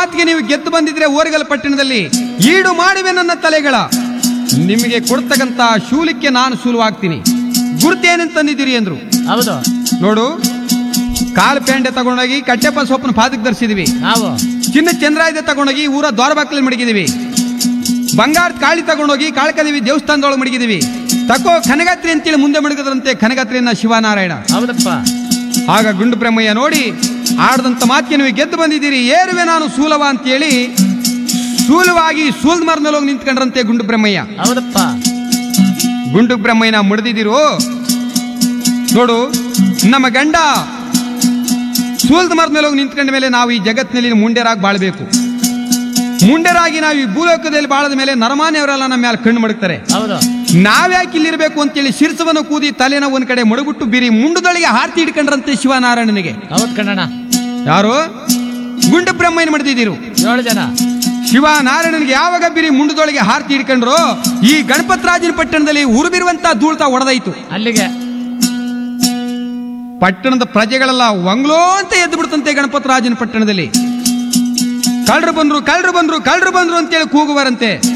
ಮಾತಿಗೆ ನೀವು ಗೆದ್ದು ಬಂದಿದ್ರೆ ಓರಿಗಲ್ ಪಟ್ಟಣದಲ್ಲಿ ಈಡು ಮಾಡುವೆ ನನ್ನ ತಲೆಗಳ ನಿಮಗೆ ಕೊಡ್ತಕ್ಕಂತ ಶೂಲಿಕ್ಕೆ ನಾನು ಶೂಲವಾಗ್ತೀನಿ ಗುರುತೇನೇನ್ ತಂದಿದ್ದೀರಿ ಅಂದ್ರು ಹೌದು ನೋಡು ಕಾಲು ಪೇಂಡೆ ತಗೊಂಡೋಗಿ ಕಟ್ಟೆಪ್ಪ ಸೊಪ್ಪನ ಪಾದಕ್ಕೆ ಧರಿಸಿದ್ವಿ ನಾವು ಚಿನ್ನ ಚಂದ್ರಾಯುಧ ತಗೊಂಡೋಗಿ ಊರ ದ್ವಾರಬಾಕಲ್ಲಿ ಮಡಗಿದೀವಿ ಬಂಗಾರದ ಕಾಳಿ ತಗೊಂಡೋಗಿ ಕಾಳಕದೇವಿ ದೇವಸ್ಥಾನದೊಳಗೆ ಮಡಗಿದೀವಿ ತಕೋ ಕನಗಾತ್ರಿ ಅಂತೇಳಿ ಮುಂದೆ ಮಡಗದ್ರಂತೆ ಕನಗಾತ್ರಿಯನ್ನ ಶಿವನಾರಾಯಣ ಹೌದಪ್ಪ ಆಗ ಗುಂಡು ಬ್ರಹ್ಮಯ್ಯ ನೋಡಿ ಆಡದಂತ ಮಾತಿಗೆ ನೀವು ಗೆದ್ದು ಬಂದಿದ್ದೀರಿ ಏರುವೆ ನಾನು ಸೂಲವ ಅಂತೇಳಿ ಸೂಲವಾಗಿ ಸೂಲ್ದ ಮರದಲ್ಲಿ ಹೋಗಿ ನಿಂತ್ಕೊಂಡ್ರಂತೆ ಗುಂಡು ಬ್ರಹ್ಮಯ್ಯ ಹೌದಪ್ಪ ಗುಂಡು ಬ್ರಹ್ಮಯ್ಯನ ಮುಡಿದಿದ್ದೀರು ನೋಡು ನಮ್ಮ ಗಂಡ ಸೂಲ್ದ ಮರದಲ್ಲಿ ಹೋಗಿ ನಿಂತ್ಕೊಂಡ ಮೇಲೆ ನಾವು ಈ ಜಗತ್ತಿನಲ್ಲಿ ಮುಂಡೆರಾಗಿ ಬಾಳ್ಬೇಕು ಮುಂಡೆರಾಗಿ ನಾವು ಈ ಭೂಲೋಕದಲ್ಲಿ ಬಾಳದ ಮೇಲೆ ನರಮಾನ್ಯವರೆಲ್ಲ ನಮ್ಮ ಮೇಲೆ ಕಣ್ಣು ಮಡಗ್ತಾರೆ ಹೌದು ನಾವ್ಯಾಕೆ ಇಲ್ಲಿರ್ಬೇಕು ಅಂತೇಳಿ ಶಿರಸವನ್ನು ಕೂದಿ ತಲೆನ ಒಂದ್ ಕಡೆ ಮಡಗ್ಬಿಟ್ಟು ಬಿರಿ ಮುಂಡದೊಳಗೆ ಹಾರ್ತಿ ಹಿಡ್ಕೊಂಡ್ರಂತೆ ಶಿವನಾರಾಯಣನಿಗೆ ಹೌದ್ ಕಣ್ಣಣ್ಣ ಯಾರು ಗುಂಡು ಬ್ರಹ್ಮಯ್ಯನ ಮಡ್ದಿದ್ದೀರು ಏಳು ಜನ ಶಿವನಾರಾಯಣನಿಗೆ ಯಾವಾಗ ಬಿರಿ ಮುಂಡದೊಳಗೆ ಹಾರ್ತಿ ಹಿಡ್ಕೊಂಡ್ರು ಈ ಗಣಪತರಾಜನ ಪಟ್ಟಣದಲ್ಲಿ ಉರುಬಿರುವಂತ ಧೂಳ್ತಾ ಒಡೆದಾಯ್ತು ಅಲ್ಲಿಗೆ ಪಟ್ಟಣದ ಪ್ರಜೆಗಳೆಲ್ಲ ಒಂಗ್ಲೋ ಅಂತ ಎದ್ದು ಬಿಡ್ತಂತೆ ಗಣಪತರಾಜನ ಪಟ್ಟಣದಲ್ಲಿ ಕಳ್ಳರು ಬಂದ್ರು ಕಳ್ಳರು ಬಂದ್ರು ಕಳ್ಳರು ಬಂದ್ರು ಅಂತೇಳಿ ಕೂಗುವರಂತೆ